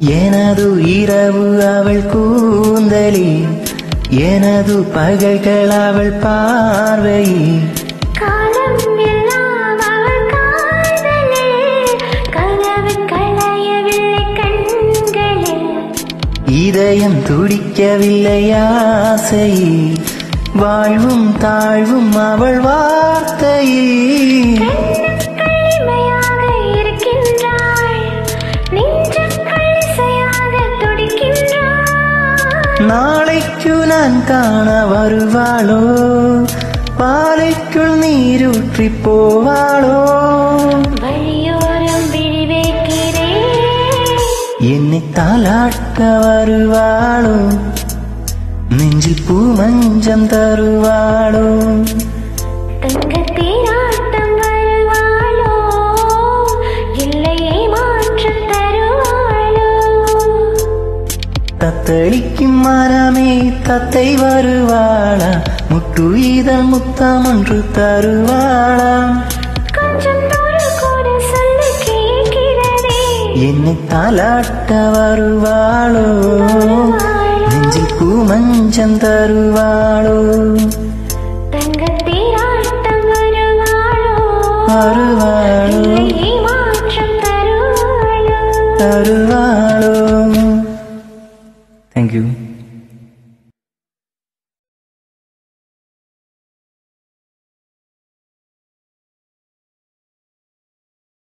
எனது இரவு அவள் கூந்தலில் எனது பகைகள் அவள் பார்வையில் காலம் எல்லாம் அவள் காதலில் கனவு களையவில்லை கண்களில் இதயம் துடிக்கவில்லை ஆசையில் வாழ்வும் தாழ்வும் அவள் வார்த்தையில் களிமையாக இருக்கின்றாள் நெஞ்சுக்குள் இசையாக துடிக்கின்றாள் நாளைக்கு நான் காண வருவாளோ பாலைக்குள் நீரூற்றி போவாளோ வழியோரம் விழி வைக்கிறேன் என்னை தாளாட்ட வருவாளோ நெஞ்சில் பூ மஞ்சம் தருவாளோ தங்கத்தின் ஆட்டம் வருவாளோ இல்லையே மாற்றம் தருவாளோ தத்தளிக்கும் மரமே தத்தை வருவாளா முட்டு இதழ் முத்தம் ஒன்று தருவாளா கொஞ்சம் தூரம் கூட சொல்ல கேட்கிறதே என்னை தாளாட்ட வருவாளோ நெஞ்சில் பூ மஞ்சம் தருவாளோ தங்கத்தின் ஆட்டம் வருவாளோ வருவாளோ இல்லையே மாற்றம் தருவாளோ தருவாளோ தேங்க்யூ